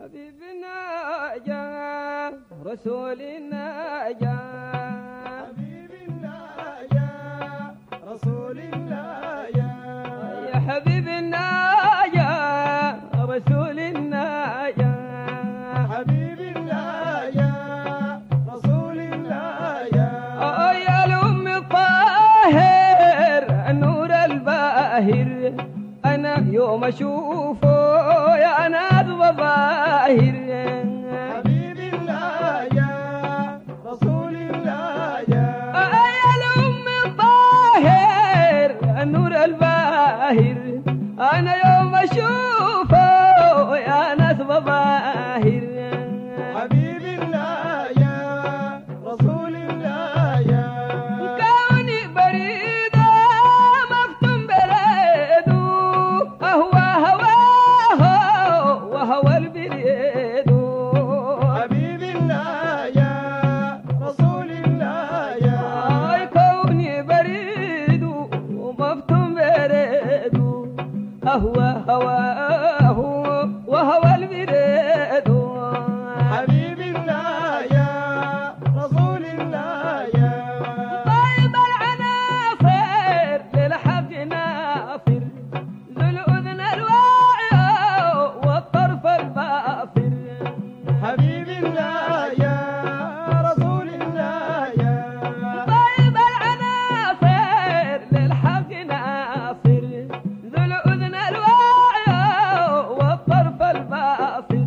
حبيبنا يا رسولنا يا حبيبنا يا رسول الله يا يا حبيبنا يا رسولنا يا حبيبنا يا رسول الله يا آه يا الأم الطاهر النور الباهر أنا يوم أشوفه يا ناس وظاهر حبيبنا يا رسول الله يا آه يا الأم الطاهر النور الباهر أنا يوم أشوفه يا ناس وظاهر حبيبنا يا رسول الله يا كوني بريدة مفتون بريدو أهوى هواه وهوى البريد حبيبنا يا رسول الله يا أي كوني بريد ومفتون بريد أهوى هواه وهوى البريد حبيبنا يا رسول الله يا طيب العناصر للحق نافر ذو الأذن الواعية والطرف البافر حبيبنا يا رسول الله يا طيب العناصر للحق ناصر ذو الأذن الواعية والطرف البافر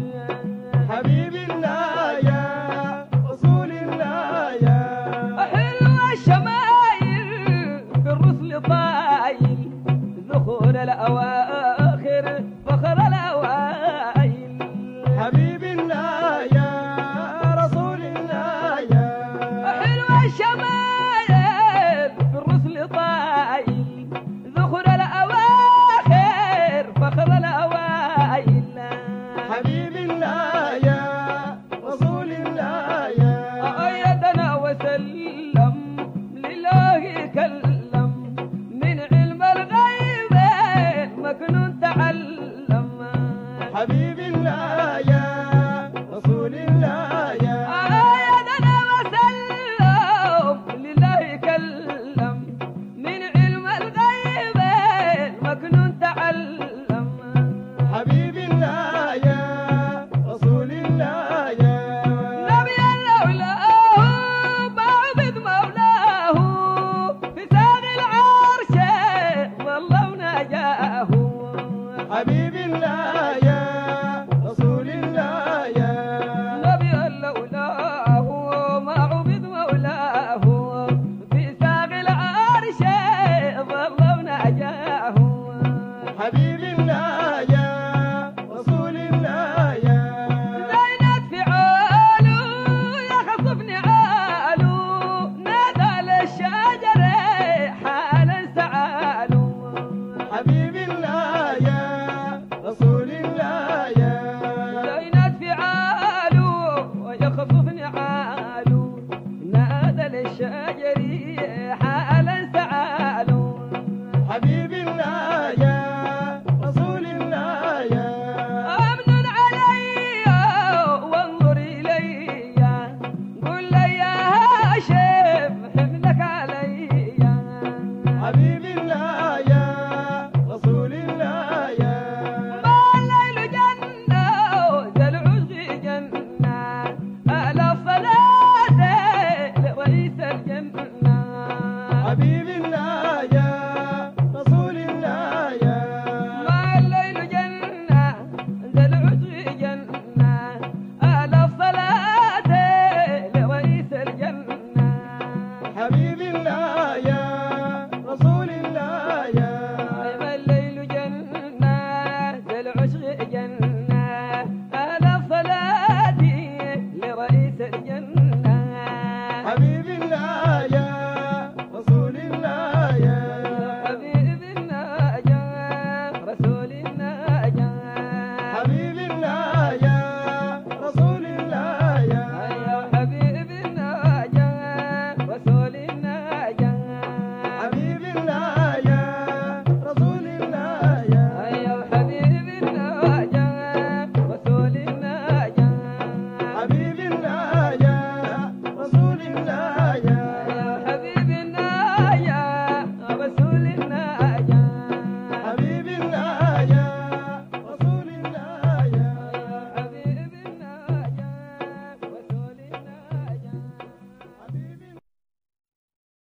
حبيبنا يا رسول الله يا حلوة الشمايل بالرسل طايل ذخور الأواخر فخر الأوائل حبيبنا يا رسول الله يا حلوة الشمايل بالرسل طايل ذخور الأواخر فخر الأوائل حبيبنا يا رسول الله يا أيدنا وسلم لله كلم من علم الغيب مكنون تعلم حبيبنا يا رسول الله يا أيدنا وسلم لله كلم من علم الغيب مكنون تعلم حبيبنا يا رسول الله يا نبي لولاه بعبد مولاه في ساق العرش والله ونجاه حبيبنا يا رسول الله يا نبي لولاه ما عبد مولاه في ساق العرش والله ونجاه حبيبنا يا رسول الله يا زينت فعاله يخصفني عاله نادى للشجر حالا سعاله حبيبنا يا رسول الله يا زينت فعاله يخصفني عاله نادى للشجر حالا سعاله حبيبنا يا رسول الله يا أمن علي وانظر إلي قل لي يا هاشم حملك علي حبيبنا يا رسول الله يا ما الليل جنة ذا العشق جنة أعلى الصلاة لرئيس الجنة حبيبنا يا رسول الله يا ما الليل جنة ذا العشق جنة